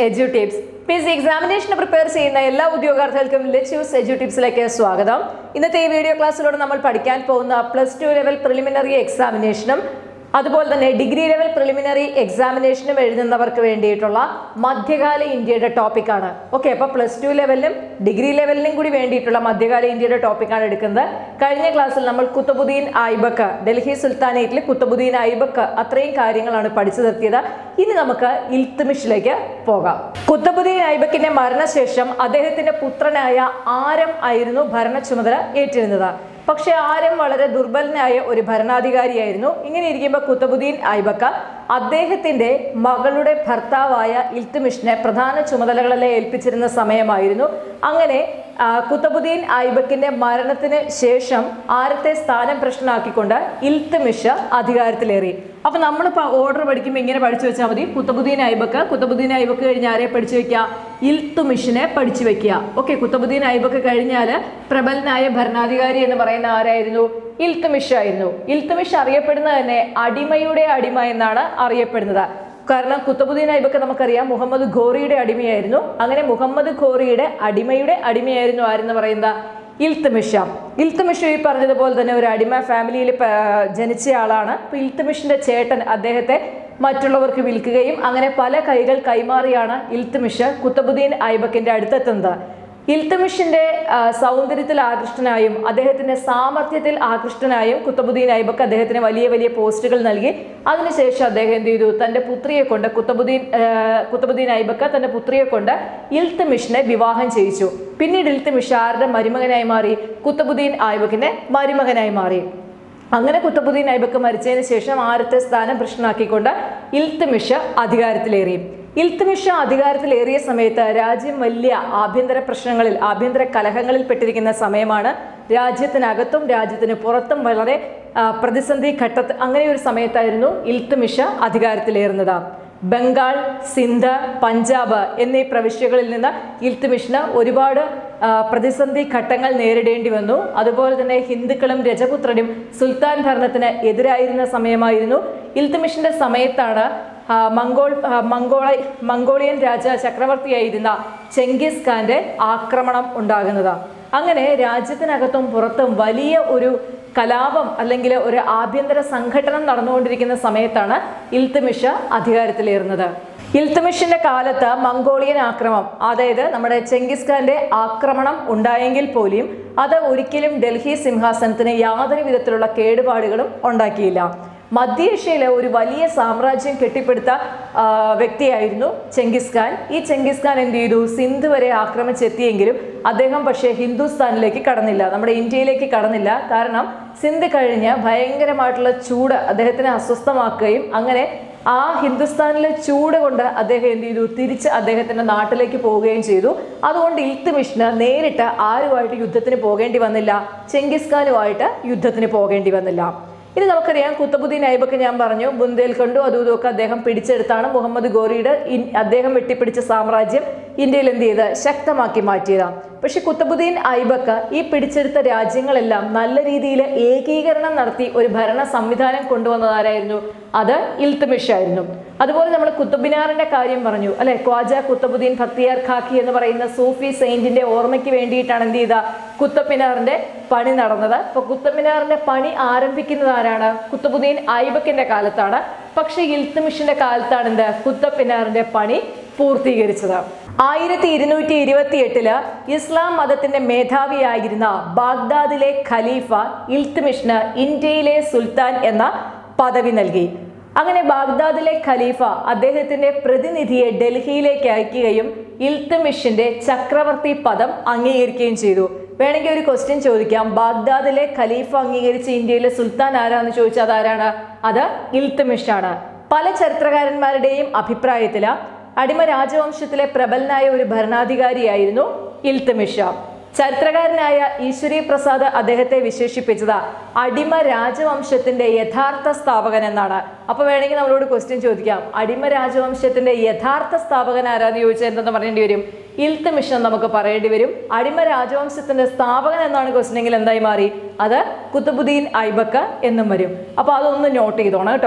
എജു tips P S C എക്സാമിനേഷന് prepare ചെയ്യുന്ന എല്ലാ ഉദ്യോഗാർത്ഥികൾക്കും ലെറ്റ് യൂസ് എജു ടിപ്സിലേക്ക് സ്വാഗതം ഇന്നത്തെ ഈ വീഡിയോ ക്ലാസ്സിലൂടെ നമ്മൾ പഠിക്കാൻ പോകുന്ന പ്ലസ് ടു ലെവൽ പ്രിലിമിനറി എക്സാമിനേഷനും അതുപോലെ തന്നെ ഡിഗ്രി ലെവൽ പ്രിലിമിനറി എക്സാമിനേഷനും എഴുതുന്നവർക്ക് വേണ്ടിയിട്ടുള്ള മധ്യകാല ഇന്ത്യയുടെ ടോപ്പിക്കാണ് ഓക്കെ അപ്പോൾ പ്ലസ് ടു ലെവലിലും ഡിഗ്രി ലെവലിനും കൂടി വേണ്ടിയിട്ടുള്ള മധ്യകാല ഇന്ത്യയുടെ ടോപ്പിക്കാണ് എടുക്കുന്നത് കഴിഞ്ഞ ക്ലാസ്സിൽ നമ്മൾ കുത്തബുദ്ദീൻ ഐബക്ക് ഡൽഹി സുൽത്താനേറ്റിൽ കുത്തബുദ്ദീൻ ഐബക്ക് അത്രയും കാര്യങ്ങളാണ് പഠിച്ചു നിർത്തിയത് ഇനി നമുക്ക് ഇൽത്തുമിഷിലേക്ക് പോകാം കുത്തബുദ്ദീൻ ഐബക്കിന്റെ മരണശേഷം അദ്ദേഹത്തിന്റെ പുത്രനായ ആരം ആയിരുന്നു ഭരണ ചുമതല ഏറ്റിരുന്നത് പക്ഷെ ആരം വളരെ ദുർബലനായ ഒരു ഭരണാധികാരിയായിരുന്നു ഇങ്ങനെ ഇരിക്കുമ്പോൾ കുത്തബുദ്ദീൻ ഐബക്ക അദ്ദേഹത്തിന്റെ മകളുടെ ഭർത്താവായ ഇൽത്തുമിഷിനെ പ്രധാന ചുമതലകളെല്ലാം ഏൽപ്പിച്ചിരുന്ന സമയമായിരുന്നു അങ്ങനെ ആ, കുത്തബുദ്ദീൻ ഐബക്കിന്റെ മരണത്തിന് ശേഷം ആരത്തെ സ്ഥാനം പ്രശ്നമാക്കിക്കൊണ്ട് ഇൽത്തുമിഷ് അധികാരത്തിലേറി അപ്പൊ നമ്മളിപ്പോൾ ഓർഡർ പഠിക്കുമ്പോൾ ഇങ്ങനെ പഠിച്ചു വെച്ചാൽ മതി കുത്തബുദ്ദീൻ ഐബക്ക് കുത്തബുദ്ദീൻ ഐബക്ക് കഴിഞ്ഞ് ആരെ പഠിച്ചു വെക്കുക ഇൽത്തുമിഷിനെ പഠിച്ചു വെക്കുക ഓക്കെ കുത്തബുദ്ദീൻ ഐബക്ക് കഴിഞ്ഞാൽ പ്രബലനായ ഭരണാധികാരി എന്ന് പറയുന്ന ആരായിരുന്നു ഇൽത്തുമിഷ് ആയിരുന്നു ഇൽത്തുമിഷ് അറിയപ്പെടുന്നത് തന്നെ അടിമയുടെ അടിമ എന്നാണ് അറിയപ്പെടുന്നത് കാരണം കുത്തബുദ്ദീൻ ഐബക്ക് നമുക്കറിയാം മുഹമ്മദ് ഘോറിയുടെ അടിമയായിരുന്നു അങ്ങനെ മുഹമ്മദ് ഘോറിയുടെ അടിമയുടെ അടിമയായിരുന്നു ആരെന്ന് പറയുന്ന ഇൽത്തുമിഷ ഇൽത്തുമിഷ ഈ പറഞ്ഞതുപോലെ തന്നെ ഒരു അടിമ ഫാമിലിയിൽ പ- ജനിച്ച ആളാണ് അപ്പോൾ ഇൽത്തുമിഷിന്റെ ചേട്ടൻ അദ്ദേഹത്തെ മറ്റുള്ളവർക്ക് വിൽക്കുകയും അങ്ങനെ പല കൈകൾ കൈമാറിയാണ് ഇൽത്തുമിഷ് കുത്തബുദ്ദീൻ ഐബക്കിന്റെ അടുത്തെത്തുന്നത് ഇൽത്തുമിഷിന്റെ ആ, സൗന്ദര്യത്തിൽ ആകൃഷ്ടനായും അദ്ദേഹത്തിന്റെ സാമർത്ഥ്യത്തിൽ ആകൃഷ്ടനായും കുത്തബുദ്ദീൻ ഐബക്ക് അദ്ദേഹത്തിന് വലിയ വലിയ പോസ്റ്റുകൾ നൽകി അതിനുശേഷം അദ്ദേഹം എന്ത് ചെയ്തു തന്റെ പുത്രിയെ കൊണ്ട് കുത്തബുദ്ദീൻ ആ, കുത്തബുദ്ദീൻ ഐബക്ക തന്റെ പുത്രിയെ കൊണ്ട് ഇൽത്തുമിഷിനെ വിവാഹം ചെയ്യിച്ചു പിന്നീട് ഇൽത്തുമിഷ് ആരുടെ മരുമകനായി മാറി കുത്തബുദ്ദീൻ ഐബക്കിന്റെ മരുമകനായി മാറി അങ്ങനെ കുത്തബുദ്ദീൻ ഐബക്ക് മരിച്ചതിന് ശേഷം ആരത്തെ സ്ഥാനം പ്രശ്നമാക്കിക്കൊണ്ട് ഇൽത്തുമിഷ് അധികാരത്തിലേറി ഇൽത്തുമിഷ അധികാരത്തിലേറിയ സമയത്ത് രാജ്യം വലിയ ആഭ്യന്തര പ്രശ്നങ്ങളിൽ ആഭ്യന്തര കലഹങ്ങളിൽ പെട്ടിരിക്കുന്ന സമയമാണ് രാജ്യത്തിനകത്തും രാജ്യത്തിന് പുറത്തും വളരെ ആ, പ്രതിസന്ധി ഘട്ട അങ്ങനെ ഒരു സമയത്തായിരുന്നു ഇൽത്തുമിഷ അധികാരത്തിലേറുന്നത് ബംഗാൾ സിന്ധ് പഞ്ചാബ് എന്നീ പ്രവിശ്യകളിൽ നിന്ന് ഇൽത്തുമിഷിന് ഒരുപാട് ആ, പ്രതിസന്ധി ഘട്ടങ്ങൾ നേരിടേണ്ടി വന്നു അതുപോലെ തന്നെ ഹിന്ദുക്കളും രജപുത്രനും സുൽത്താൻ ഭരണത്തിന് എതിരായിരുന്ന സമയമായിരുന്നു ഇൽത്തുമിഷിന്റെ സമയത്താണ് ആ, മംഗോൾ ആ, മംഗോള മംഗോളിയൻ രാജ ചക്രവർത്തിയായിരുന്ന ചെങ്കിസ് ഖാന്റെ ആക്രമണം ഉണ്ടാകുന്നത് അങ്ങനെ രാജ്യത്തിനകത്തും പുറത്തും വലിയ ഒരു കലാപം അല്ലെങ്കിൽ ഒരു ആഭ്യന്തര സംഘടനം നടന്നുകൊണ്ടിരിക്കുന്ന സമയത്താണ് ഇൽത്തുമിഷ് അധികാരത്തിലേറുന്നത് ഇൽത്തുമിഷിന്റെ കാലത്ത് മംഗോളിയൻ ആക്രമണം അതായത് നമ്മുടെ ചെങ്കിസ് ഖാന്റെ ആക്രമണം ഉണ്ടായെങ്കിൽ പോലും അത് ഒരിക്കലും ഡൽഹി സിംഹാസനത്തിന് യാതൊരു വിധത്തിലുള്ള കേടുപാടുകളും ഉണ്ടാക്കിയില്ല മധ്യേഷ്യയിലെ ഒരു വലിയ സാമ്രാജ്യം കെട്ടിപ്പടുത്ത ആ, വ്യക്തിയായിരുന്നു ചെങ്കിസ് ഖാൻ ഈ ചെങ്കിസ് ഖാൻ എന്ത് ചെയ്തു സിന്ധ് വരെ ആക്രമിച്ചെത്തിയെങ്കിലും അദ്ദേഹം പക്ഷേ ഹിന്ദുസ്ഥാനിലേക്ക് കടന്നില്ല നമ്മുടെ ഇന്ത്യയിലേക്ക് കടന്നില്ല കാരണം സിന്ധ് കഴിഞ്ഞ് ഭയങ്കരമായിട്ടുള്ള ചൂട് അദ്ദേഹത്തിനെ അസ്വസ്ഥമാക്കുകയും അങ്ങനെ ആ ഹിന്ദുസ്ഥാനിലെ ചൂട് കൊണ്ട് അദ്ദേഹം എന്ത് ചെയ്തു തിരിച്ച് അദ്ദേഹത്തിന്റെ നാട്ടിലേക്ക് പോവുകയും ചെയ്തു അതുകൊണ്ട് ഇൽത്തുമിഷിന് നേരിട്ട് ആരുമായിട്ട് യുദ്ധത്തിന് പോകേണ്ടി വന്നില്ല ചെങ്കിസ് ഖാനുമായിട്ട് യുദ്ധത്തിന് പോകേണ്ടി വന്നില്ല ഇനി നമുക്കറിയാം കുത്തബുദ്ദീൻ ഐബക്ക് ഞാൻ പറഞ്ഞു ബുന്ദേൽഖണ്ഡും അതും ഇതൊക്കെ അദ്ദേഹം പിടിച്ചെടുത്താണ് മുഹമ്മദ് ഗോറിയുടെ ഇൻ- അദ്ദേഹം വെട്ടിപ്പിടിച്ച സാമ്രാജ്യം ഇന്ത്യയിൽ എന്ത് ചെയ്ത് ശക്തമാക്കി മാറ്റിയതാണ് പക്ഷെ കുത്തബുദ്ദീൻ ഐബക്ക് ഈ പിടിച്ചെടുത്ത രാജ്യങ്ങളെല്ലാം നല്ല രീതിയിൽ ഏകീകരണം നടത്തി ഒരു ഭരണ സംവിധാനം കൊണ്ടുവന്നതാരായിരുന്നു അത് ഇൽത്തുമിഷ് ആയിരുന്നു അതുപോലെ നമ്മൾ കുത്തുബിനാറിന്റെ കാര്യം പറഞ്ഞു അല്ലെ ഖ്വാജ കുത്തബുദ്ദീൻ ഭക്തിയാർ ഖാക്കി എന്ന് പറയുന്ന സൂഫി സെയിന്റിന്റെ ഓർമ്മയ്ക്ക് വേണ്ടിയിട്ടാണ് എന്ത് ചെയ്ത കുത്തബിനാറിന്റെ പണി നടന്നത് അപ്പൊ കുത്തബിനാറിന്റെ പണി ആരംഭിക്കുന്നത് ആരാണ് കുത്തബുദ്ദീൻ ഐബക്കിന്റെ കാലത്താണ് പക്ഷെ ഇൽത്തുമിഷിന്റെ കാലത്താണ് എന്ത് കുത്തബിനാറിന്റെ പണി പൂർത്തീകരിച്ചത് ആയിരത്തി ഇരുന്നൂറ്റി ഇരുപത്തി എട്ടില് ഇസ്ലാം മതത്തിന്റെ മേധാവിയായിരുന്ന ബാഗ്ദാദിലെ ഖലീഫ ഇൽത്തുമിഷിന് ഇന്ത്യയിലെ സുൽത്താൻ എന്ന പദവി നൽകി അങ്ങനെ ബാഗ്ദാദിലെ ഖലീഫ അദ്ദേഹത്തിന്റെ പ്രതിനിധിയെ ഡൽഹിയിലേക്ക് അയക്കുകയും ഇൽത്തുമിഷിന്റെ ചക്രവർത്തി പദം അംഗീകരിക്കുകയും ചെയ്തു വേണമെങ്കിൽ ഒരു ക്വസ്റ്റ്യൻ ചോദിക്കാം ബാഗ്ദാദിലെ ഖലീഫ അംഗീകരിച്ച ഇന്ത്യയിലെ സുൽത്താൻ ആരാന്ന് ചോദിച്ചാൽ അതാരാണ് അത് ഇൽത്തുമിഷ് ആണ് പല ചരിത്രകാരന്മാരുടെയും അഭിപ്രായത്തില് അടിമ രാജവംശത്തിലെ പ്രബലനായ ഒരു ഭരണാധികാരിയായിരുന്നു ഇൽത്തുമിഷ ചരിത്രകാരനായ ഈശ്വരി പ്രസാദ് അദ്ദേഹത്തെ വിശേഷിപ്പിച്ചത് അടിമ രാജവംശത്തിന്റെ യഥാർത്ഥ സ്ഥാപകൻ എന്നാണ് അപ്പൊ വേണമെങ്കിൽ നമ്മളോട് ക്വസ്റ്റ്യൻ ചോദിക്കാം അടിമ രാജവംശത്തിന്റെ യഥാർത്ഥ സ്ഥാപകൻ ആരാന്ന് ചോദിച്ചാൽ എന്തെന്ന് പറയേണ്ടി വരും ഇൽത്തുമിഷ് എന്ന് നമുക്ക് പറയേണ്ടി വരും അടിമ രാജവംശത്തിന്റെ സ്ഥാപകൻ എന്നാണ് ക്വസ്റ്റ്യൻ എങ്കിൽ എന്തായി മാറി അത് കുത്തുബുദ്ദീൻ ഐബക്ക് എന്നും വരും അപ്പൊ അതൊന്ന് നോട്ട് ചെയ്തോണം കേട്ടോ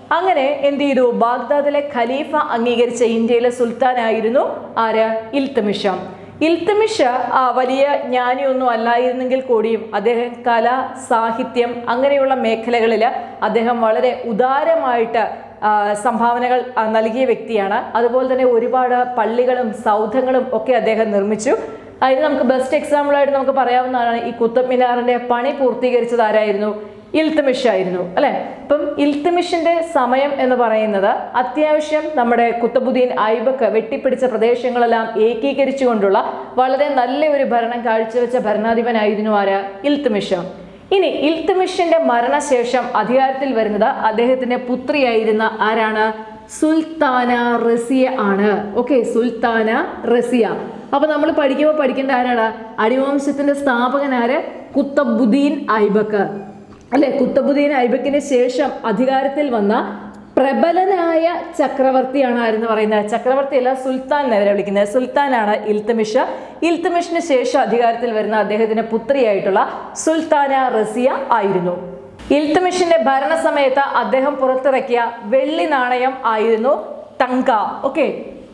അങ്ങനെ എന്ത് ചെയ്തു ബാഗ്ദാദിലെ ഖലീഫ അംഗീകരിച്ച ഇന്ത്യയിലെ സുൽത്താനായിരുന്നു ആര് ഇൽത്തമിഷ ഇൽത്തമിഷ ആ, വലിയ ജ്ഞാനിയൊന്നും അല്ലായിരുന്നെങ്കിൽ കൂടിയും അദ്ദേഹം കല സാഹിത്യം അങ്ങനെയുള്ള മേഖലകളിൽ അദ്ദേഹം വളരെ ഉദാരമായിട്ട് ആ, സംഭാവനകൾ ആ, നൽകിയ വ്യക്തിയാണ് അതുപോലെ തന്നെ ഒരുപാട് പള്ളികളും സൗധങ്ങളും ഒക്കെ അദ്ദേഹം നിർമ്മിച്ചു അതിന് നമുക്ക് ബെസ്റ്റ് എക്സാമ്പിളായിട്ട് നമുക്ക് പറയാവുന്നതാണ് ഈ കുത്തബ് മിനാറിന്റെ പണി പൂർത്തീകരിച്ചത് ആരായിരുന്നു ഇൽത്തമിഷ് ആയിരുന്നു അല്ലെ ഇപ്പം ഇൽത്തമിഷിന്റെ സമയം എന്ന് പറയുന്നത് അത്യാവശ്യം നമ്മുടെ കുത്തബുദ്ദീൻ ഐബക്ക് വെട്ടിപ്പിടിച്ച പ്രദേശങ്ങളെല്ലാം ഏകീകരിച്ചുകൊണ്ടുള്ള വളരെ നല്ല ഒരു ഭരണം കാഴ്ചവെച്ച ഭരണാധിപനായിരുന്നു ആര് ഇൽത്തമിഷ് ഇനി ഇൽത്തമിഷിന്റെ മരണശേഷം അധികാരത്തിൽ വരുന്നത് അദ്ദേഹത്തിന്റെ പുത്രിയായിരുന്ന ആരാണ് സുൽത്താന റസിയ ആണ് ഓക്കെ സുൽത്താന റസിയ അപ്പൊ നമ്മൾ പഠിക്കുമ്പോൾ പഠിക്കേണ്ട ആരാണ് അടിവംശത്തിന്റെ സ്ഥാപകൻ ആര് കുത്തബുദ്ദീൻ ഐബക്ക് അല്ലെ കുത്തബുദ്ദീൻ ഐബക്കിന് ശേഷം അധികാരത്തിൽ വന്ന പ്രബലനായ ചക്രവർത്തിയാണ് ആരെന്ന് പറയുന്നത് ചക്രവർത്തിയല്ല സുൽത്താൻ എന്നവരെ വിളിക്കുന്നത് സുൽത്താനാണ് ഇൽത്തമിഷ ഇൽത്തമിഷിന് ശേഷം അധികാരത്തിൽ വരുന്ന അദ്ദേഹത്തിന്റെ പുത്രിയായിട്ടുള്ള സുൽത്താന റസിയ ആയിരുന്നു ഇൽത്തമിഷിന്റെ ഭരണസമയത്ത് അദ്ദേഹം പുറത്തിറക്കിയ വെള്ളി നാണയം ആയിരുന്നു തങ്ക ഓക്കെ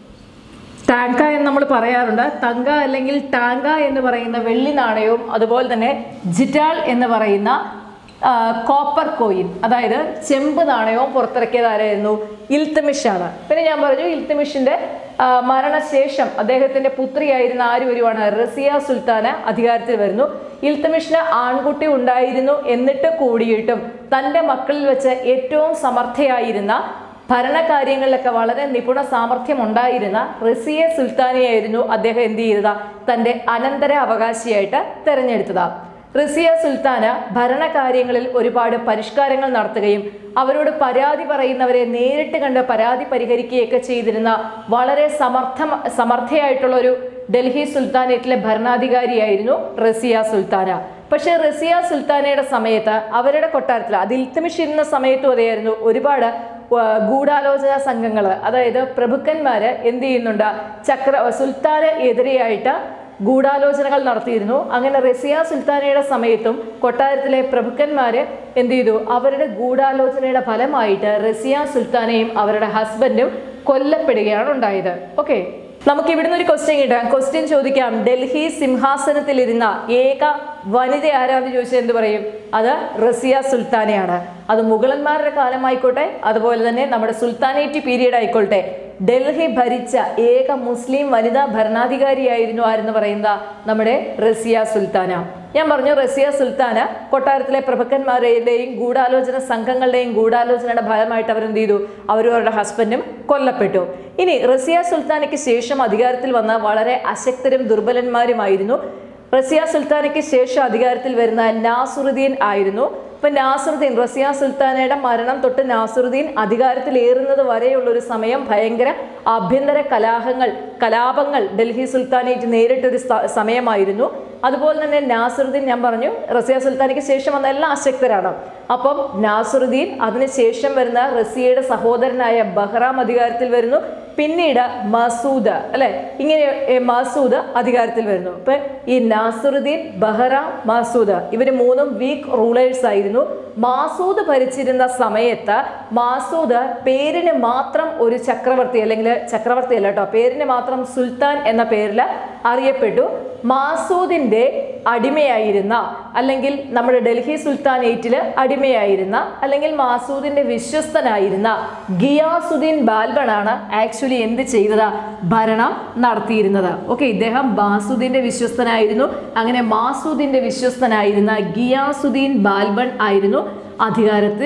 ടാങ്ക എന്ന് നമ്മൾ പറയാറുണ്ട് തങ്ക അല്ലെങ്കിൽ ടാങ്ക എന്ന് പറയുന്ന വെള്ളി നാണയവും അതുപോലെ തന്നെ ജിറ്റാൾ എന്ന് പറയുന്ന ആ, കോപ്പർ കോയിൻ അതായത് ചെമ്പ് നാണയവും പുറത്തിറക്കിയത് ആരായിരുന്നു ഇൽത്തമിഷാണ് പിന്നെ ഞാൻ പറഞ്ഞു ഇൽത്തമിഷിന്റെ ആ, മരണശേഷം അദ്ദേഹത്തിന്റെ പുത്രിയായിരുന്ന ആര് വരുവാണ് റസിയ സുൽത്താന അധികാരത്തിൽ വരുന്നു ഇൽത്തമിഷിന് ആൺകുട്ടി ഉണ്ടായിരുന്നു എന്നിട്ട് കൂടിയിട്ടും തൻ്റെ മക്കളിൽ വെച്ച് ഏറ്റവും സമർത്ഥയായിരുന്ന ഭരണകാര്യങ്ങളിലൊക്കെ വളരെ നിപുണ സാമർഥ്യം ഉണ്ടായിരുന്ന റസിയ സുൽത്താനയായിരുന്നു അദ്ദേഹം എന്ത് ചെയ്തത് തൻ്റെ അനന്തര അവകാശിയായിട്ട് തെരഞ്ഞെടുത്തത് റസിയ സുൽത്താന ഭരണകാര്യങ്ങളിൽ ഒരുപാട് പരിഷ്കാരങ്ങൾ നടത്തുകയും അവരോട് പരാതി പറയുന്നവരെ നേരിട്ട് കണ്ട് പരാതി പരിഹരിക്കുകയൊക്കെ ചെയ്തിരുന്ന വളരെ സമർത്ഥ സമർത്ഥയായിട്ടുള്ള ഒരു ഡൽഹി സുൽത്താനേറ്റിലെ ഭരണാധികാരിയായിരുന്നു റസിയ സുൽത്താന പക്ഷേ റസിയ സുൽത്താനയുടെ സമയത്ത് അവരുടെ കൊട്ടാരത്തിൽ അത് ഇൽത്തമിഷ് ഇരുന്ന സമയത്തും അതായിരുന്നു ഒരുപാട് ആ, ഗൂഢാലോചന സംഘങ്ങൾ അതായത് പ്രഭുക്കന്മാര് എന്ത് ചെയ്യുന്നുണ്ട് ചക്ര സുൽത്താന് എതിരെയായിട്ട് ഗൂഢാലോചനകൾ നടത്തിയിരുന്നു അങ്ങനെ റസിയ സുൽത്താനയുടെ സമയത്തും കൊട്ടാരത്തിലെ പ്രഭുക്കന്മാര് എന്ത് ചെയ്തു അവരുടെ ഗൂഢാലോചനയുടെ ഫലമായിട്ട് റസിയ സുൽത്താനയും അവരുടെ ഹസ്ബൻഡും കൊല്ലപ്പെടുകയാണ് ഉണ്ടായത് ഓക്കെ നമുക്ക് ഇവിടുന്ന് ഒരു ക്വസ്റ്റ്യൻ കിട്ടാം ക്വസ്റ്റ്യൻ ചോദിക്കാം ഡൽഹി സിംഹാസനത്തിലിരുന്ന ഏക വനിത ആരാന്ന് ചോദിച്ചാൽ എന്ത് പറയും അത് റസിയ സുൽത്താനയാണ് അത് മുഗളന്മാരുടെ കാലമായിക്കോട്ടെ അതുപോലെ തന്നെ നമ്മുടെ സുൽത്താനേറ്റ് പീരീഡ് ആയിക്കോട്ടെ ഡൽഹി ഭരിച്ച ഏക മുസ്ലിം വനിതാ ഭരണാധികാരിയായിരുന്നു ആരെന്ന് പറയുന്ന നമ്മുടെ റസിയ സുൽത്താന ഞാൻ പറഞ്ഞു റസിയ സുൽത്താന കൊട്ടാരത്തിലെ പ്രഭുക്കന്മാരുടെയും ഗൂഢാലോചന സംഘങ്ങളുടെയും ഗൂഢാലോചനയുടെ ഫലമായിട്ട് അവരെന്ത് ചെയ്തു അവരും അവരുടെ ഹസ്ബൻഡും കൊല്ലപ്പെട്ടു ഇനി റസിയ സുൽത്താനയ്ക്ക് ശേഷം അധികാരത്തിൽ വന്ന വളരെ അശക്തരും ദുർബലന്മാരുമായിരുന്നു റസിയ സുൽത്താനയ്ക്ക് ശേഷം അധികാരത്തിൽ വരുന്ന നാസുറുദ്ദീൻ ആയിരുന്നു ഇപ്പൊ നാസുറുദ്ദീൻ റസിയ സുൽത്താനയുടെ മരണം തൊട്ട് നാസുറുദ്ദീൻ അധികാരത്തിലേറുന്നത് വരെയുള്ള ഒരു സമയം ഭയങ്കര ആഭ്യന്തര കലാഹങ്ങൾ കലാപങ്ങൾ ഡൽഹി സുൽത്താനേറ്റ് നേരിട്ടൊരു സ്ഥ- സമയമായിരുന്നു അതുപോലെ തന്നെ നാസുറുദ്ദീൻ ഞാൻ പറഞ്ഞു റസിയ സുൽത്താനയ്ക്ക് ശേഷം വന്ന എല്ലാ അശക്തരാണ് അപ്പം നാസുറുദ്ദീൻ അതിനുശേഷം വരുന്ന റസിയയുടെ സഹോദരനായ ബഹ്റാം അധികാരത്തിൽ വരുന്നു പിന്നീട് മസൂദ് അല്ലെ ഇങ്ങനെ ഏ, മസൂദ് അധികാരത്തിൽ വരുന്നു ഇപ്പൊ ഈ നാസുറുദ്ദീൻ ബഹ്റാം മസൂദ് ഇവര് മൂന്നും വീക്ക് റൂളേഴ്സ് ആയിരുന്നു മാസൂദ് ഭരിച്ചിരുന്ന സമയത്ത് മാസൂദ് പേരിന് മാത്രം ഒരു ചക്രവർത്തി അല്ലെങ്കിൽ ചക്രവർത്തി അല്ല കേട്ടോ പേരിന് മാത്രം സുൽത്താൻ എന്ന പേരിൽ അറിയപ്പെട്ടു മാസൂദിന്റെ അടിമയായിരുന്ന അല്ലെങ്കിൽ നമ്മുടെ ഡൽഹി സുൽത്താനേറ്റില് അടിമയായിരുന്ന അല്ലെങ്കിൽ മാസൂദിന്റെ വിശ്വസ്തനായിരുന്ന ഗിയാസുദ്ദീൻ ബാൽബണാണ് ആക്ച്വലി എന്ത് ചെയ്തത് ഭരണം നടത്തിയിരുന്നത് ഓക്കെ ഇദ്ദേഹം ബാസുദ്ദീന്റെ വിശ്വസ്തനായിരുന്നു അങ്ങനെ മാസൂദിന്റെ വിശ്വസ്തനായിരുന്ന ഗിയാസുദ്ദീൻ ബാൽബൺ ആയിരുന്നു അധികാരത്തിൽ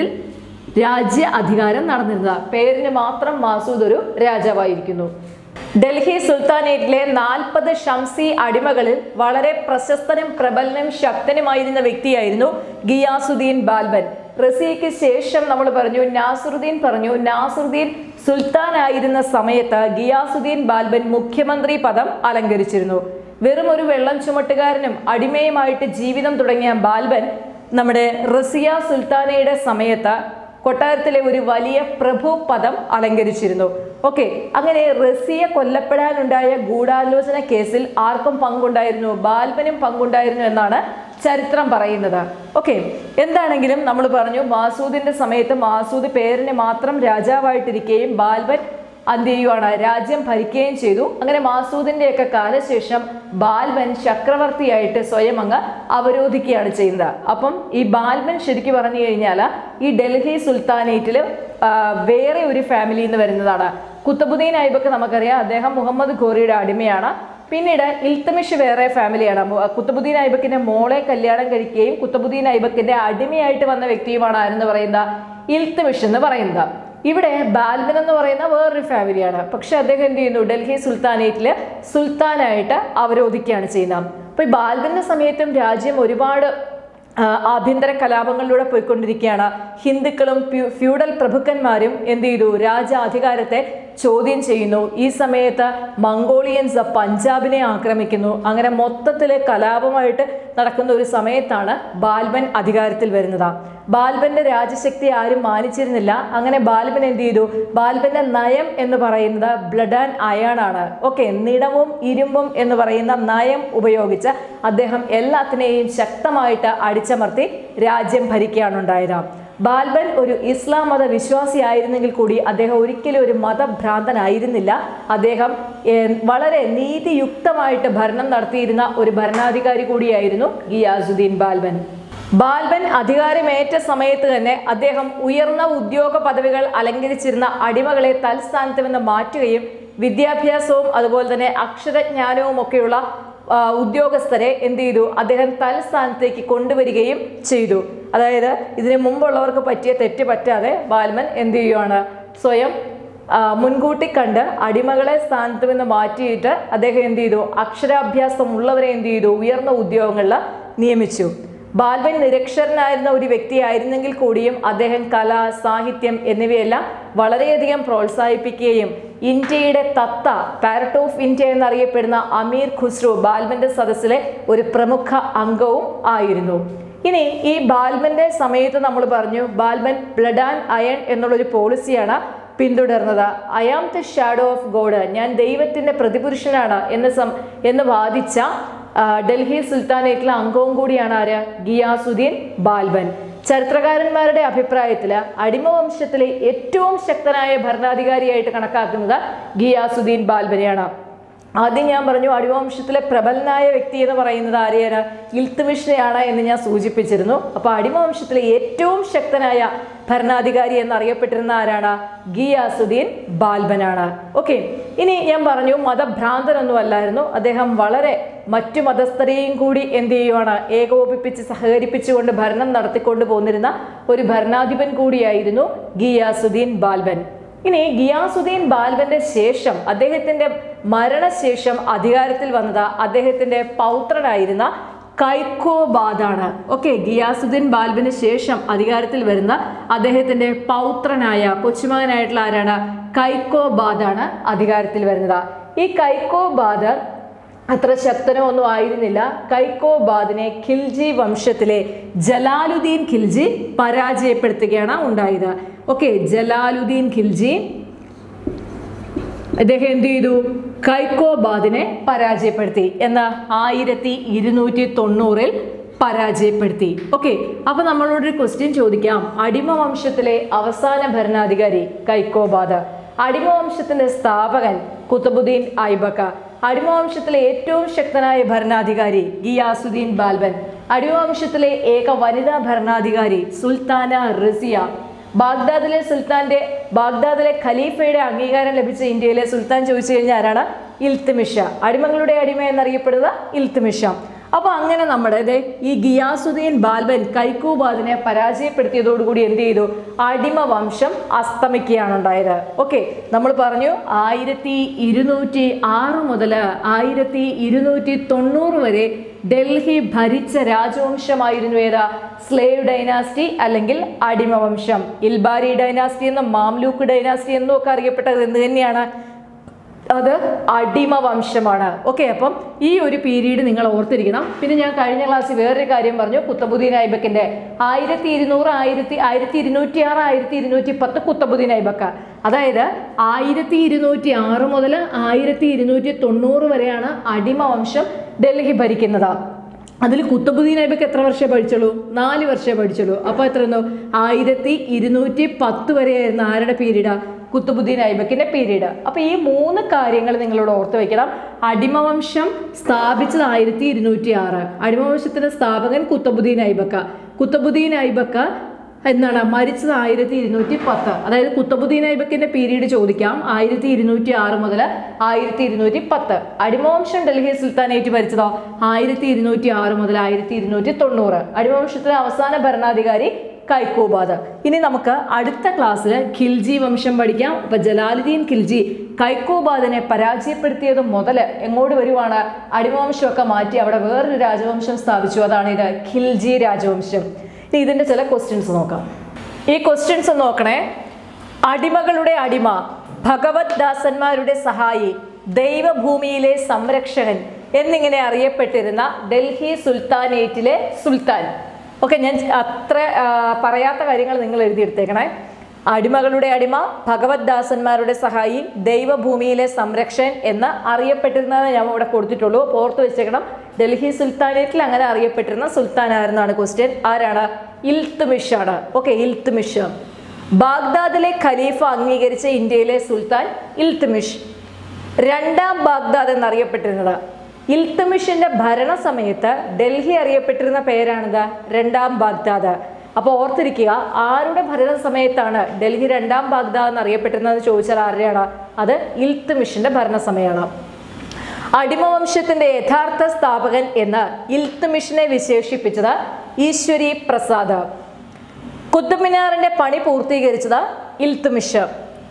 രാജ്യ അധികാരം നടന്നിരുന്നത് പേരിന് മാത്രം മാസൂദ് ഒരു രാജാവായിരിക്കുന്നു ഡൽഹി സുൽത്താനേറ്റിലെ നാൽപ്പത് ഷംസി അടിമകളിൽ വളരെ പ്രശസ്തനും പ്രബലനും ശക്തനുമായിരുന്ന വ്യക്തിയായിരുന്നു ഗിയാസുദ്ദീൻ ബാൽബൻ റസിയയ്ക്ക് ശേഷം നമ്മൾ പറഞ്ഞു നാസുറുദ്ദീൻ പറഞ്ഞു നാസുറുദ്ദീൻ സുൽത്താനായിരുന്ന സമയത്ത് ഗിയാസുദ്ദീൻ ബാൽബൻ മുഖ്യമന്ത്രി പദം അലങ്കരിച്ചിരുന്നു വെറും ഒരു വെള്ളം ചുമട്ടുകാരനും അടിമയുമായിട്ട് ജീവിതം തുടങ്ങിയ ബാൽബൻ നമ്മുടെ റസിയ സുൽത്താനയുടെ സമയത്ത് കൊട്ടാരത്തിലെ ഒരു വലിയ പ്രഭു പദം അലങ്കരിച്ചിരുന്നു ഓക്കെ അങ്ങനെ റസിയ കൊല്ലപ്പെടാനുണ്ടായ ഗൂഢാലോചന കേസിൽ ആർക്കും പങ്കുണ്ടായിരുന്നു ബാൽബനും പങ്കുണ്ടായിരുന്നു എന്നാണ് ചരിത്രം പറയുന്നത് ഓക്കെ എന്താണെങ്കിലും നമ്മൾ പറഞ്ഞു മാസൂദിന്റെ സമയത്ത് മാസൂദ് പേരിന് മാത്രം രാജാവായിട്ടിരിക്കുകയും ബാൽബൻ എന്ത് ചെയ്യുവാണ് രാജ്യം ഭരിക്കുകയും ചെയ്തു അങ്ങനെ മാസൂദിന്റെയൊക്കെ കാലശേഷം ബാൽബൻ ചക്രവർത്തിയായിട്ട് സ്വയം അങ്ങ് അവരോധിക്കുകയാണ് ചെയ്യുന്നത് അപ്പം ഈ ബാൽബൻ ശരിക്കും പറഞ്ഞു കഴിഞ്ഞാൽ ഈ ഡൽഹി സുൽത്താനേറ്റിൽ വേറെ ഒരു ഫാമിലി എന്ന് വരുന്നതാണ് കുത്തബുദ്ദീൻ ഐബക്ക് നമുക്കറിയാം അദ്ദേഹം മുഹമ്മദ് ഘോറിയുടെ അടിമയാണ് പിന്നീട് ഇൽത്തമിഷ് വേറെ ഫാമിലിയാണ് മു- കുത്തബുദ്ദീൻ ഐബക്കിന്റെ മോളെ കല്യാണം കഴിക്കുകയും കുത്തബുദ്ദീൻ ഐബക്കിന്റെ അടിമയായിട്ട് വന്ന വ്യക്തിയുമാണ് ആരെന്ന് പറയുന്ന ഇൽത്തമിഷ് എന്ന് പറയുന്നത് ഇവിടെ ബാൽബൻ എന്ന് പറയുന്ന വേറൊരു ഫാമിലിയാണ് പക്ഷെ അദ്ദേഹം എന്ത് ചെയ്യുന്നു ഡൽഹി സുൽത്താനേറ്റില് സുൽത്താനായിട്ട് അവരോധിക്കുകയാണ് ചെയ്യുന്നത് അപ്പൊ ഈ ബാൽബന്റെ സമയത്തും രാജ്യം ഒരുപാട് ആ, ആഭ്യന്തര കലാപങ്ങളിലൂടെ പോയിക്കൊണ്ടിരിക്കുകയാണ് ഹിന്ദുക്കളും ഫ്യൂ- ഫ്യൂഡൽ പ്രഭുക്കന്മാരും എന്ത് ചെയ്തു രാജാധികാരത്തെ ചോദ്യം ചെയ്യുന്നു ഈ സമയത്ത് മംഗോളിയൻസ് പഞ്ചാബിനെ ആക്രമിക്കുന്നു അങ്ങനെ മൊത്തത്തിൽ കലാപമായിട്ട് നടക്കുന്ന ഒരു സമയത്താണ് ബാൽബൻ അധികാരത്തിൽ വരുന്നത് ബാൽബന്റെ രാജശക്തി ആരും മാനിച്ചിരുന്നില്ല അങ്ങനെ ബാൽബൻ എന്ത് ചെയ്തു ബാൽബന്റെ നയം എന്ന് പറയുന്നത് ബ്ലഡ് ആൻഡ് അയൺ ആണ് ഓക്കെ നിടവും ഇരുമ്പും എന്ന് പറയുന്ന നയം ഉപയോഗിച്ച് അദ്ദേഹം എല്ലാത്തിനെയും ശക്തമായിട്ട് അടിച്ചമർത്തി രാജ്യം ഭരിക്കുകയാണ് ഉണ്ടായത് ബാൽബൻ ഒരു ഇസ്ലാം മത വിശ്വാസിയായിരുന്നെങ്കിൽ കൂടി അദ്ദേഹം ഒരിക്കലും ഒരു മതഭ്രാന്തനായിരുന്നില്ല അദ്ദേഹം ഏർ, വളരെ നീതിയുക്തമായിട്ട് ഭരണം നടത്തിയിരുന്ന ഒരു ഭരണാധികാരി കൂടിയായിരുന്നു ഗിയാസുദ്ദീൻ ബാൽബൻ ബാൽബൻ അധികാരമേറ്റ സമയത്ത് തന്നെ അദ്ദേഹം ഉയർന്ന ഉദ്യോഗ പദവികൾ അലങ്കരിച്ചിരുന്ന അടിമകളെ തൽസ്ഥാനത്ത് നിന്ന് മാറ്റുകയും വിദ്യാഭ്യാസവും അതുപോലെ തന്നെ അക്ഷരജ്ഞാനവും ഒക്കെയുള്ള ആ, ഉദ്യോഗസ്ഥരെ എന്ത് ചെയ്തു അദ്ദേഹം തൽസ്ഥാനത്തേക്ക് കൊണ്ടുവരികയും ചെയ്തു അതായത് ഇതിനു മുമ്പുള്ളവർക്ക് പറ്റിയ തെറ്റ് പറ്റാതെ ബാൽമൻ എന്ത് ചെയ്യുവാണ് സ്വയം ആ, മുൻകൂട്ടി കണ്ട് അടിമകളെ സ്ഥാനത്ത് നിന്ന് മാറ്റിയിട്ട് അദ്ദേഹം എന്ത് ചെയ്തു അക്ഷരാഭ്യാസം ഉള്ളവരെ എന്ത് ചെയ്തു ഉയർന്ന ഉദ്യോഗങ്ങളിൽ നിയമിച്ചു ബാൽബൻ നിരക്ഷരനായിരുന്ന ഒരു വ്യക്തിയായിരുന്നെങ്കിൽ കൂടിയും അദ്ദേഹം കല സാഹിത്യം എന്നിവയെല്ലാം വളരെയധികം പ്രോത്സാഹിപ്പിക്കുകയും ഇന്ത്യയുടെ തത്ത പാരറ്റ് ഓഫ് ഇന്ത്യ എന്നറിയപ്പെടുന്ന അമീർ ഖുസ്രു ബാൽബന്റെ സദസ്സിലെ ഒരു പ്രമുഖ അംഗവും ആയിരുന്നു ഇനി ഈ ബാൽബന്റെ സമയത്ത് നമ്മൾ പറഞ്ഞു ബാൽബൻ ബ്ലഡ് ആൻഡ് അയൺ എന്നുള്ളൊരു പോളിസിയാണ് പിന്തുടർന്നത് I am the shadow of god ഞാൻ ദൈവത്തിന്റെ പ്രതിപുരുഷനാണ് എന്ന് സം എന്ന് വാദിച്ച ആ, ഡൽഹി സുൽത്താനേറ്റിലെ അംഗവും കൂടിയാണ് ആര് ഗിയാസുദ്ദീൻ ബാൽബൻ ചരിത്രകാരന്മാരുടെ അഭിപ്രായത്തിൽ അടിമവംശത്തിലെ ഏറ്റവും ശക്തനായ ഭരണാധികാരിയായിട്ട് കണക്കാക്കുന്നത് ഗിയാസുദ്ദീൻ ബാൽബനെയാണ് ആദ്യം ഞാൻ പറഞ്ഞു അടിമവംശത്തിലെ പ്രബലനായ വ്യക്തി എന്ന് പറയുന്നത് ആരെയാണ് ഇൽത്തുമിഷിനെയാണ് എന്ന് ഞാൻ സൂചിപ്പിച്ചിരുന്നു അപ്പോൾ അടിമവംശത്തിലെ ഏറ്റവും ശക്തനായ ഭരണാധികാരി എന്നറിയപ്പെട്ടിരുന്ന ആരാണ് ഗിയാസുദ്ദീൻ ബാൽബനാണ് ഓക്കെ ഇനി ഞാൻ പറഞ്ഞു മതഭ്രാന്തനൊന്നും അല്ലായിരുന്നു അദ്ദേഹം വളരെ മറ്റു മതസ്ഥരെയും കൂടി എന്ത് ചെയ്യുവാണ് ഏകോപിപ്പിച്ച് സഹകരിപ്പിച്ചുകൊണ്ട് ഭരണം നടത്തിക്കൊണ്ട് പോന്നിരുന്ന ഒരു ഭരണാധിപൻ കൂടിയായിരുന്നു ഗിയാസുദ്ദീൻ ബാൽബൻ ഇനി ഗിയാസുദ്ദീൻ ബാൽബന്റെ ശേഷം അദ്ദേഹത്തിന്റെ മരണശേഷം അധികാരത്തിൽ വന്നത് അദ്ദേഹത്തിന്റെ പൗത്രനായിരുന്ന കൈക്കോബാദാണ് ഓക്കെ ഗിയാസുദ്ദീൻ ബാൽബിന് ശേഷം അധികാരത്തിൽ വരുന്ന അദ്ദേഹത്തിന്റെ പൗത്രനായ കൊച്ചുമകനായിട്ടുള്ള ആരാണ് കൈക്കോബാദാണ് അധികാരത്തിൽ വരുന്നത് ഈ കൈക്കോബാദ് അത്ര ശക്തനോ ഒന്നും ആയിരുന്നില്ല കൈക്കോബാദിനെ ഖിൽജി വംശത്തിലെ ജലാലുദ്ദീൻ ഖിൽജി പരാജയപ്പെടുത്തുകയാണ് ഉണ്ടായത് ഓക്കെ ജലാലുദ്ദീൻ ഖിൽജി അദ്ദേഹം എന്ത് ചെയ്തു കൈക്കോബാദിനെ പരാജയപ്പെടുത്തി എന്ന ആയിരത്തി ഇരുന്നൂറ്റി തൊണ്ണൂറിൽ പരാജയപ്പെടുത്തി ഓക്കെ അപ്പൊ നമ്മളോടൊരു ക്വസ്റ്റ്യൻ ചോദിക്കാം അടിമ വംശത്തിലെ അവസാന ഭരണാധികാരി കൈക്കോബാദ് അടിമവംശത്തിന്റെ സ്ഥാപകൻ കുത്തബുദ്ദീൻ ഐബക്ക അടിമവംശത്തിലെ ഏറ്റവും ശക്തനായ ഭരണാധികാരി ഗിയാസുദ്ദീൻ ബാൽബൻ അടിമവംശത്തിലെ ഏക വനിതാ ഭരണാധികാരി സുൽത്താന റസിയ ബാഗ്ദാദിലെ സുൽത്താന്റെ ബാഗ്ദാദിലെ ഖലീഫയുടെ അംഗീകാരം ലഭിച്ച ഇന്ത്യയിലെ സുൽത്താൻ ചോദിച്ചു കഴിഞ്ഞാൽ ആരാണ് ഇൽത്തുമിഷ അടിമകളുടെ അടിമ എന്നറിയപ്പെടുന്ന ഇൽത്തുമിഷ അപ്പൊ അങ്ങനെ നമ്മുടെ ദേ ഈ ഗിയാസുദ്ദീൻ ബാൽബൻ കൈക്കൂബാദിനെ പരാജയപ്പെടുത്തിയതോടുകൂടി എന്ത് ചെയ്തു അടിമ വംശം അസ്തമിക്കുകയാണ് ഉണ്ടായത് ഓക്കെ നമ്മൾ പറഞ്ഞു ആയിരത്തി ഇരുന്നൂറ്റി ആറ് മുതൽ ആയിരത്തി ഇരുന്നൂറ്റി തൊണ്ണൂറ് വരെ ഡൽഹി ഭരിച്ച രാജവംശമായിരുന്നു ഏതാ സ്ലേവ് ഡൈനാസ്റ്റി അല്ലെങ്കിൽ അടിമവംശം ഇൽബാരി ഡൈനാസ്റ്റി എന്നും മാംലൂക്ക് ഡൈനാസ്റ്റി എന്നും ഒക്കെ അറിയപ്പെട്ടത് എന്ത് തന്നെയാണ് അത് അടിമ വംശമാണ് ഓക്കെ അപ്പം ഈ ഒരു പീരീഡ് നിങ്ങൾ ഓർത്തിരിക്കണം പിന്നെ ഞാൻ കഴിഞ്ഞ ക്ലാസ്സിൽ വേറൊരു കാര്യം പറഞ്ഞു കുത്തബുദ്ദീൻ ഐബക്കിന്റെ ആയിരത്തി ഇരുന്നൂറ് ആയിരത്തി ആയിരത്തി ഇരുന്നൂറ്റി ആറ് ആയിരത്തി ഇരുന്നൂറ്റി പത്ത് കുത്തബുദ്ദീൻ ഐബക്ക അതായത് ആയിരത്തി ഇരുന്നൂറ്റി ആറ് മുതൽ ആയിരത്തി ഇരുന്നൂറ്റി തൊണ്ണൂറ് വരെയാണ് അടിമ വംശം ഡൽഹി ഭരിക്കുന്നത് അതിൽ കുത്തബുദ്ദീൻ ഐബക്ക് എത്ര വർഷം പഠിച്ചുള്ളൂ നാല് വർഷം പഠിച്ചുള്ളൂ അപ്പോൾ എത്ര വന്നു ആയിരത്തി ഇരുന്നൂറ്റി പത്ത് വരെയായിരുന്നു ആരുടെ പീരീഡ് കുത്തുബുദ്ദീൻ ഐബക്കിന്റെ പീരീഡ് അപ്പൊ ഈ മൂന്ന് കാര്യങ്ങൾ നിങ്ങളോട് ഓർത്ത് വെക്കണം അടിമവംശം സ്ഥാപിച്ചത് ആയിരത്തി ഇരുന്നൂറ്റി ആറ് അടിമവംശത്തിന്റെ സ്ഥാപകൻ കുത്തബുദ്ദീൻ ഐബക്ക കുത്തബുദ്ദീൻ ഐബക്ക എന്താണ് മരിച്ചത് ആയിരത്തി ഇരുന്നൂറ്റി പത്ത് അതായത് കുത്തബുദ്ദീൻ ഐബക്കിന്റെ പീരീഡ് ചോദിക്കാം ആയിരത്തി ഇരുന്നൂറ്റി ആറ് മുതൽ ആയിരത്തി ഇരുന്നൂറ്റി പത്ത് അടിമവംശം ഡൽഹി സുൽത്താനേറ്റ് ഭരിച്ചതോ ആയിരത്തി ഇരുന്നൂറ്റി ആറ് മുതൽ ആയിരത്തി ഇരുന്നൂറ്റി തൊണ്ണൂറ് അടിമവംശത്തിലെ അവസാന ഭരണാധികാരി കൈക്കോബാദ് ഇനി നമുക്ക് അടുത്ത ക്ലാസ്സിൽ ഖിൽജി വംശം പഠിക്കാം ഇപ്പൊ ജലാലുദ്ദീൻ ഖിൽജി കൈക്കോബാദിനെ പരാജയപ്പെടുത്തിയത് മുതൽ എങ്ങോട്ട് വരുവാണ് അടിമവംശമൊക്കെ മാറ്റി അവിടെ വേറൊരു രാജവംശം സ്ഥാപിച്ചു അതാണ് ഇത് ഖിൽജി രാജവംശം ഇനി ഇതിന്റെ ചില ക്വസ്റ്റ്യൻസ് നോക്കാം ഈ ക്വസ്റ്റ്യൻസ് നോക്കണേ അടിമകളുടെ അടിമ ഭഗവത് ദാസന്മാരുടെ സഹായി ദൈവഭൂമിയിലെ സംരക്ഷകൻ എന്നിങ്ങനെ അറിയപ്പെട്ടിരുന്ന ഡൽഹി സുൽത്താനേറ്റിലെ സുൽത്താൻ ഓക്കെ ഞാൻ അത്ര ആ, പറയാത്ത കാര്യങ്ങൾ നിങ്ങൾ എഴുതിയെടുത്തേക്കണേ അടിമകളുടെ അടിമ ഭഗവത് ദാസന്മാരുടെ സഹായി ദൈവഭൂമിയിലെ സംരക്ഷകൻ എന്ന് അറിയപ്പെട്ടിരുന്നത് ഞാൻ ഇവിടെ കൊടുത്തിട്ടുള്ളൂ അപ്പോൾ ഓർത്ത് വെച്ചേക്കണം ഡൽഹി സുൽത്താനേറ്റിൽ അങ്ങനെ അറിയപ്പെട്ടിരുന്ന സുൽത്താൻ ആരെന്നാണ് ക്വസ്റ്റ്യൻ ആരാണ് ഇൽത്തുമിഷ് ആണ് ഓക്കെ ഇൽത്തുമിഷ് ബാഗ്ദാദിലെ ഖലീഫ അംഗീകരിച്ച ഇന്ത്യയിലെ സുൽത്താൻ ഇൽത്തുമിഷ് രണ്ടാം ബാഗ്ദാദ് എന്നറിയപ്പെട്ടിരുന്നത് ഇൽത്തുമിഷിന്റെ ഭരണസമയത്ത് ഡൽഹി അറിയപ്പെട്ടിരുന്ന പേരാണിത് രണ്ടാം ബാഗ്ദാദ് അപ്പോൾ ഓർത്തിരിക്കുക ആരുടെ ഭരണ സമയത്താണ് ഡൽഹി രണ്ടാം ബാഗ്ദാദ് എന്നറിയപ്പെട്ടിരുന്നത് ചോദിച്ചാൽ ആരുടെയാണ് അത് ഇൽത്തുമിഷിന്റെ ഭരണസമയമാണ് അടിമവംശത്തിന്റെ യഥാർത്ഥ സ്ഥാപകൻ എന്ന് ഇൽത്തുമിഷിനെ വിശേഷിപ്പിച്ചത് ഈശ്വരി പ്രസാദ് കുത്തബ് മിനാറിന്റെ പണി പൂർത്തീകരിച്ചത് ഇൽത്തുമിഷ്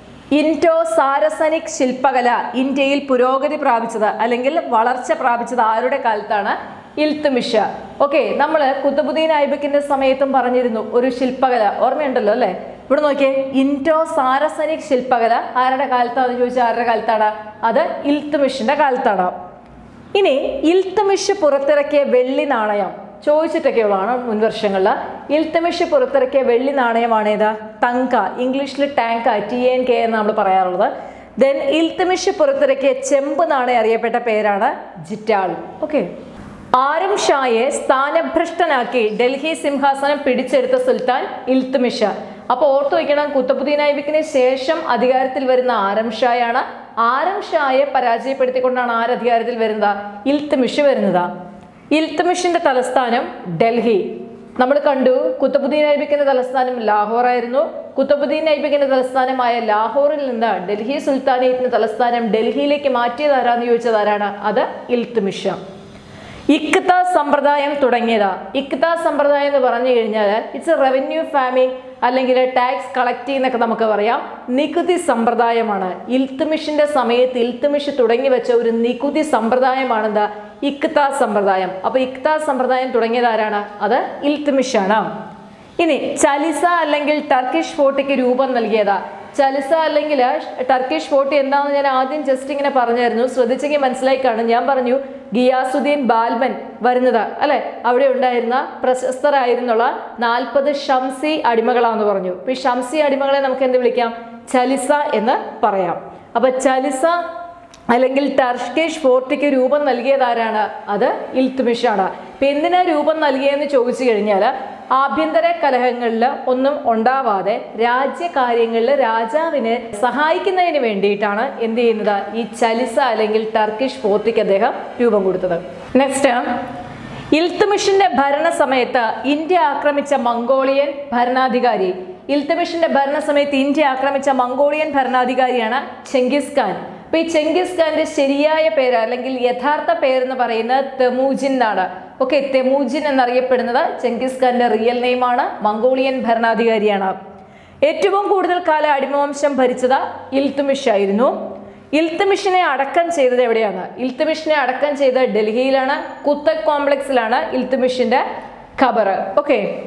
ഇൻഡോ സാരസനിക് ശില്പകല ഇന്ത്യയിൽ പുരോഗതി പ്രാപിച്ചത് അല്ലെങ്കിൽ വളർച്ച പ്രാപിച്ചത് ആരുടെ കാലത്താണ് ഇൽത്തുമിഷ് ഓക്കെ നമ്മൾ കുത്തബുദ്ദീൻ ഐബക്കിന്റെ സമയത്തും പറഞ്ഞിരുന്നു ഒരു ശില്പകല ഓർമ്മയുണ്ടല്ലോ അല്ലേ ഇവിടെ നോക്കിയേ ഇൻഡോ സാരസനിക് ശില്പകല ആരുടെ കാലത്താണെന്ന് ചോദിച്ചാൽ ആരുടെ കാലത്താണ് അത് ഇൽത്തുമിഷിന്റെ കാലത്താണ് ഇനി ഇൽത്തമിഷ് പുറത്തിറക്കിയ വെള്ളി നാണയം ചോദിച്ചിട്ടൊക്കെയുള്ളതാണ് മുൻവർഷങ്ങളിൽ ഇൽത്തമിഷ് പുറത്തിറക്കിയ വെള്ളി നാണയമാണ് ഏതാ തങ്ക ഇംഗ്ലീഷിൽ ടാങ്ക ടി എൻ കെ എന്ന് നമ്മൾ പറയാറുള്ളത് ദെൻ ഇൽത്തമിഷ് പുറത്തിറക്കിയ ചെമ്പ് നാണയം അറിയപ്പെട്ട പേരാണ് ജിറ്റാൾ ഓക്കെ ആരം ഷായെ സ്ഥാനഭ്രഷ്ടനാക്കി ഡൽഹി സിംഹാസനം പിടിച്ചെടുത്ത സുൽത്താൻ ഇൽത്തുമിഷ അപ്പൊ ഓർത്തു വയ്ക്കണം കുത്തബുദ്ദീൻ ഐബിക്കിന് ശേഷം അധികാരത്തിൽ വരുന്ന ആരം ഷായാണ് ആരം ഷായെ പരാജയപ്പെടുത്തിക്കൊണ്ടാണ് ആര് അധികാരത്തിൽ വരുന്നത് ഇൽത്തുമിഷ് വരുന്നത് ഇൽത്തുമിഷിന്റെ തലസ്ഥാനം ഡൽഹി നമ്മൾ കണ്ടു കുത്തബുദ്ദീൻ ഐബിക്കിന്റെ തലസ്ഥാനം ലാഹോർ ആയിരുന്നു കുത്തബുദ്ദീൻ ഐബിക്കിന്റെ തലസ്ഥാനമായ ലാഹോറിൽ നിന്ന് ഡൽഹി സുൽത്താനേറ്റിന്റെ തലസ്ഥാനം ഡൽഹിയിലേക്ക് മാറ്റിയത് ആരാന്ന് ചോദിച്ചത് ആരാണ് അത് ഇൽത്തുമിഷ ഇക്ത സമ്പ്രദായം തുടങ്ങിയതാ ഇക്ത സമ്പ്രദായം എന്ന് പറഞ്ഞു കഴിഞ്ഞാൽ ഇറ്റ്സ് എ റവന്യൂ ഫാമിംഗ് അല്ലെങ്കിൽ ടാക്സ് കളക്ട് എന്നൊക്കെ നമുക്ക് പറയാം നികുതി സമ്പ്രദായമാണ് ഇൽത്തുമിഷിന്റെ സമയത്ത് ഇൽത്തുമിഷ് തുടങ്ങി വെച്ച ഒരു നികുതി സമ്പ്രദായമാണ് എന്താ ഇക്ത സമ്പ്രദായം അപ്പൊ ഇക്ത സമ്പ്രദായം തുടങ്ങിയത് ആരാണ് അത് ഇൽത്തുമിഷാണ് ഇനി ചലിസ അല്ലെങ്കിൽ ടർക്കിഷ് ഫോർട്ടിക്ക് രൂപം നൽകിയതാ ചലിസ അല്ലെങ്കിൽ ടർക്കിഷ് ഫോർട്ട് എന്താണെന്ന് ഞാൻ ആദ്യം ജസ്റ്റ് ഇങ്ങനെ പറഞ്ഞായിരുന്നു ശ്രദ്ധിച്ചെങ്കിൽ മനസ്സിലായി കാണും ഞാൻ പറഞ്ഞു ഗിയാസുദ്ദീൻ ബാൽബൻ വരുന്നത് അല്ലെ അവിടെ ഉണ്ടായിരുന്ന പ്രശസ്തരായിരുന്നുള്ള നാൽപ്പത് ഷംസി അടിമകളാന്ന് പറഞ്ഞു അപ്പൊ ഈ ഷംസി അടിമകളെ നമുക്ക് എന്ത് വിളിക്കാം ചലിസ എന്ന് പറയാം അപ്പൊ ചലിസ അല്ലെങ്കിൽ ടർക്കിഷ് ഫോർട്ടിക്ക് രൂപം നൽകിയത് ആരാണ് അത് ഇൽത്തുമിഷാണ് ഇപ്പൊ എന്തിനാ രൂപം നൽകിയെന്ന് ചോദിച്ചു കഴിഞ്ഞാൽ ആഭ്യന്തര കലഹങ്ങളിൽ ഒന്നും ഉണ്ടാവാതെ രാജ്യകാര്യങ്ങളിൽ രാജാവിനെ സഹായിക്കുന്നതിന് വേണ്ടിയിട്ടാണ് എന്ത് ചെയ്യുന്നത് ഈ ചലിസ അല്ലെങ്കിൽ ടർക്കിഷ് ഫോർട്ടിക്ക് അദ്ദേഹം രൂപം കൊടുത്തത് നെക്സ്റ്റ് ഇൽത്തുമിഷിന്റെ ഭരണസമയത്ത് ഇന്ത്യ ആക്രമിച്ച മംഗോളിയൻ ഭരണാധികാരി ഇൽത്തുമിഷിന്റെ ഭരണസമയത്ത് ഇന്ത്യ ആക്രമിച്ച മംഗോളിയൻ ഭരണാധികാരിയാണ് ചെങ്കിസ് ഖാൻ അപ്പൊ ഈ ചെങ്കിസ് ഖാന്റെ ശരിയായ പേര് അല്ലെങ്കിൽ യഥാർത്ഥ പേരെന്ന് പറയുന്നത് തെമൂജിൻ എന്നാണ് ഓക്കെ തെമൂജിൻ എന്നറിയപ്പെടുന്നത് ചെങ്കിസ് ഖാന്റെ റിയൽ നെയിമാണ് മംഗോളിയൻ ഭരണാധികാരിയാണ് ഏറ്റവും കൂടുതൽ കാലം അടിമവംശം ഭരിച്ചത് ഇൽത്തുമിഷ് ആയിരുന്നു ഇൽത്തുമിഷിനെ അടക്കം ചെയ്തത് എവിടെയാണ് ഇൽത്തുമിഷിനെ അടക്കം ചെയ്തത് ഡൽഹിയിലാണ് കുത്തക് കോംപ്ലക്സിലാണ് ഇൽത്തുമിഷിന്റെ ഖബർ ഓക്കെ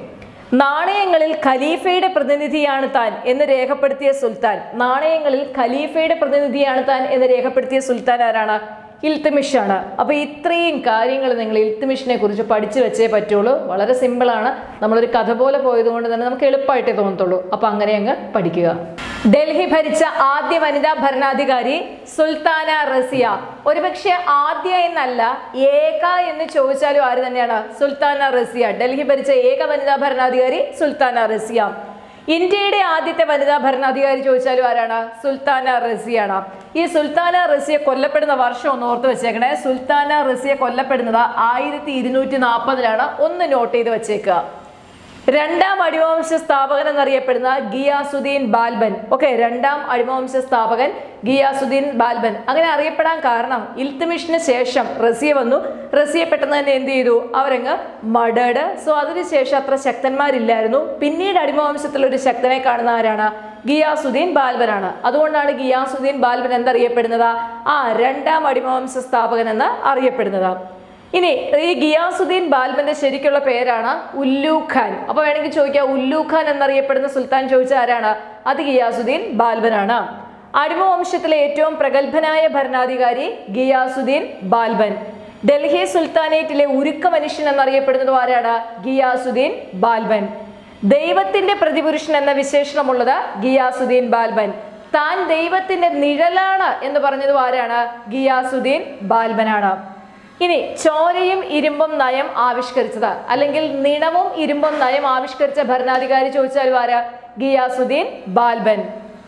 നാണയങ്ങളിൽ ഖലീഫയുടെ പ്രതിനിധിയാണ് താൻ എന്ന് രേഖപ്പെടുത്തിയ സുൽത്താൻ നാണയങ്ങളിൽ ഖലീഫയുടെ പ്രതിനിധിയാണ് താൻ എന്ന് രേഖപ്പെടുത്തിയ സുൽത്താൻ ആരാണ് ഇൽത്തുമിഷ് ആണ് അപ്പൊ ഇത്രയും കാര്യങ്ങൾ നിങ്ങൾ ഇൽത്തുമിഷിനെ കുറിച്ച് പഠിച്ചു വെച്ചേ പറ്റുള്ളൂ വളരെ സിമ്പിളാണ് നമ്മളൊരു കഥ പോലെ പോയതുകൊണ്ട് തന്നെ നമുക്ക് എളുപ്പമായിട്ടേ തോന്നത്തുള്ളൂ അപ്പൊ അങ്ങനെ അങ്ങ് പഠിക്കുക ഡൽഹി ഭരിച്ച ആദ്യ വനിതാ ഭരണാധികാരി സുൽത്താന റസിയ ഒരുപക്ഷെ ആദ്യ എന്നല്ല ഏക എന്ന് ചോദിച്ചാലും ആര് തന്നെയാണ് സുൽത്താന റസിയ ഡൽഹി ഭരിച്ച ഏക വനിതാ ഭരണാധികാരി സുൽത്താന റസിയ ഇന്ത്യയുടെ ആദ്യത്തെ വനിതാ ഭരണാധികാരി ചോദിച്ചാലും ആരാണ് സുൽത്താന റസിയാണ് ഈ സുൽത്താന റസിയ കൊല്ലപ്പെടുന്ന വർഷം ഒന്ന് ഓർത്ത് വെച്ചേക്കണേ സുൽത്താന റസിയ കൊല്ലപ്പെടുന്നത് ആയിരത്തി ഇരുന്നൂറ്റി നാൽപ്പതിലാണ് ഒന്ന് നോട്ട് ചെയ്ത് വെച്ചേക്കുക രണ്ടാം അടിമവംശ സ്ഥാപകൻ എന്നറിയപ്പെടുന്ന ഗിയാസുദ്ദീൻ ബാൽബൻ ഓക്കെ രണ്ടാം അടിമവംശ സ്ഥാപകൻ ഗിയാസുദ്ദീൻ ബാൽബൻ അങ്ങനെ അറിയപ്പെടാൻ കാരണം ഇൽത്തുമിഷിന് ശേഷം റസിയ വന്നു റസിയ പെട്ടെന്ന് തന്നെ എന്ത് ചെയ്തു അവരങ്ങ് മഡേഡ് സോ അതിനുശേഷം അത്ര ശക്തന്മാരില്ലായിരുന്നു പിന്നീട് അടിമവംശത്തിൽ ഒരു ശക്തനെ കാണുന്ന ആരാണ് ഗിയാസുദ്ദീൻ ബാൽബനാണ് അതുകൊണ്ടാണ് ഗിയാസുദ്ദീൻ ബാൽബൻ എന്തറിയപ്പെടുന്നത് ആ രണ്ടാം അടിമവംശ സ്ഥാപകൻ എന്ന് അറിയപ്പെടുന്നത് ഇനി ഈ ഗിയാസുദ്ദീൻ ബാൽബന്റെ ശരിക്കുള്ള പേരാണ് ഉല്ലു ഖാൻ അപ്പൊ വേണമെങ്കിൽ ചോദിക്കാം ഉല്ലു ഖാൻ എന്നറിയപ്പെടുന്ന സുൽത്താൻ ചോദിച്ച ആരാണ് അത് ഗിയാസുദ്ദീൻ ബാൽബനാണ് അടിമവംശത്തിലെ ഏറ്റവും പ്രഗത്ഭനായ ഭരണാധികാരി ഗിയാസുദ്ദീൻ ബാൽബൻ ഡൽഹി സുൽത്താനേറ്റിലെ ഉരുക്ക മനുഷ്യൻ എന്നറിയപ്പെടുന്നത് ആരാണ് ഗിയാസുദ്ദീൻ ബാൽബൻ ദൈവത്തിന്റെ പ്രതിപുരുഷൻ എന്ന വിശേഷണമുള്ളത് ഗിയാസുദ്ദീൻ ബാൽബൻ താൻ ദൈവത്തിന്റെ നിഴലാണ് എന്ന് പറഞ്ഞത് ആരാണ് ഗിയാസുദ്ദീൻ ബാൽബനാണ് ഇനി ചോരയും ഇരുമ്പും നയം ആവിഷ്കരിച്ചത് അല്ലെങ്കിൽ നിണവും ഇരുമ്പും നയം ആവിഷ്കരിച്ച ഭരണാധികാരി ചോദിച്ചാലും ആരാ ഗിയാസുദ്ദീൻ ബാൽബൻ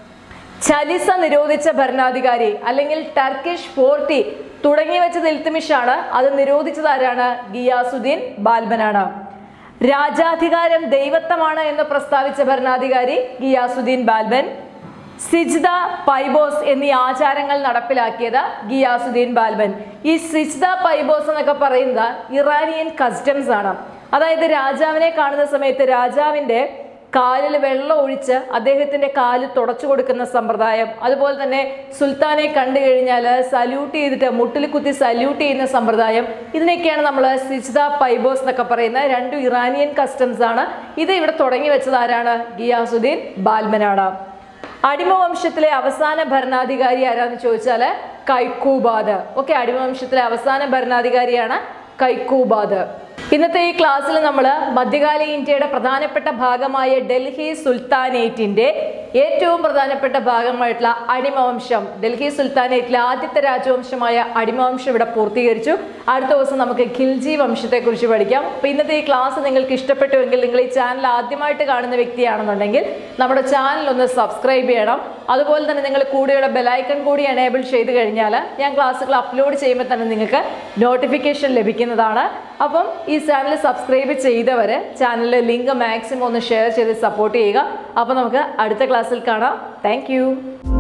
ചലിസ നിരോധിച്ച ഭരണാധികാരി അല്ലെങ്കിൽ ടർക്കിഷ് ഫോർട്ടി തുടങ്ങി വെച്ചത് ഇൽത്തുമിഷാണ് അത് നിരോധിച്ചത് ആരാണ് ഗിയാസുദ്ദീൻ ബാൽബനാണ് രാജാധികാരം ദൈവത്വമാണ് എന്ന് പ്രസ്താവിച്ച ഭരണാധികാരി ഗിയാസുദ്ദീൻ ബാൽബൻ സിജ്ദ പൈബോസ് എന്നീ ആചാരങ്ങൾ നടപ്പിലാക്കിയത് ഗിയാസുദ്ദീൻ ബാൽബൻ ഈ സിജ്ദ പൈബോസ് എന്നൊക്കെ പറയുന്നത് ഇറാനിയൻ കസ്റ്റംസ് ആണ് അതായത് രാജാവിനെ കാണുന്ന സമയത്ത് രാജാവിന്റെ കാലിൽ വെള്ളം ഒഴിച്ച് അദ്ദേഹത്തിന്റെ കാല് തുടച്ചു കൊടുക്കുന്ന സമ്പ്രദായം അതുപോലെ തന്നെ സുൽത്താനെ കണ്ടു കഴിഞ്ഞാൽ സല്യൂട്ട് ചെയ്തിട്ട് മുട്ടിൽ കുത്തി സല്യൂട്ട് ചെയ്യുന്ന സമ്പ്രദായം ഇതിനൊക്കെയാണ് നമ്മൾ സിജ്ദ പൈബോസ് എന്നൊക്കെ പറയുന്ന രണ്ട് ഇറാനിയൻ കസ്റ്റംസ് ആണ് ഇത് ഇവിടെ തുടങ്ങി വെച്ചത് ആരാണ് ഗിയാസുദ്ദീൻ ബാൽബനാണ് അടിമവംശത്തിലെ അവസാന ഭരണാധികാരി ആരാന്ന് ചോദിച്ചാൽ കൈക്കൂബാദ് ഓക്കെ അടിമവംശത്തിലെ അവസാന ഭരണാധികാരിയാണ് കൈക്കൂബാദ് ഇന്നത്തെ ഈ ക്ലാസ്സിൽ നമ്മൾ മധ്യകാല ഇന്ത്യയുടെ പ്രധാനപ്പെട്ട ഭാഗമായ ഡൽഹി സുൽത്താനേറ്റിന്റെ ഏറ്റവും പ്രധാനപ്പെട്ട ഭാഗമായിട്ടുള്ള അടിമവംശം ഡൽഹി സുൽത്താനേറ്റിലെ ആദ്യത്തെ രാജവംശമായ അടിമവംശം ഇവിടെ പൂർത്തീകരിച്ചു അടുത്ത ദിവസം നമുക്ക് ഖിൽജി വംശത്തെക്കുറിച്ച് പഠിക്കാം അപ്പോൾ ഇന്നത്തെ ഈ ക്ലാസ് നിങ്ങൾക്ക് ഇഷ്ടപ്പെട്ടുവെങ്കിൽ നിങ്ങൾ ഈ ചാനൽ ആദ്യമായിട്ട് കാണുന്ന വ്യക്തിയാണെന്നുണ്ടെങ്കിൽ നമ്മുടെ ചാനൽ ഒന്ന് സബ്സ്ക്രൈബ് ചെയ്യണം അതുപോലെ തന്നെ നിങ്ങൾ കൂടെയുള്ള ബെലൈക്കൺ കൂടി എനേബിൾ ചെയ്ത് കഴിഞ്ഞാൽ ഞാൻ ക്ലാസ്സുകൾ അപ്ലോഡ് ചെയ്യുമ്പോൾ തന്നെ നിങ്ങൾക്ക് നോട്ടിഫിക്കേഷൻ ലഭിക്കുന്നതാണ് അപ്പം ഈ ചാനൽ സബ്സ്ക്രൈബ് ചെയ്തവർ ചാനലിലെ ലിങ്ക് മാക്സിമം ഒന്ന് ഷെയർ ചെയ്ത് സപ്പോർട്ട് ചെയ്യുക അപ്പോൾ നമുക്ക് അടുത്ത ക്ലാസ്സിൽ കാണാം താങ്ക്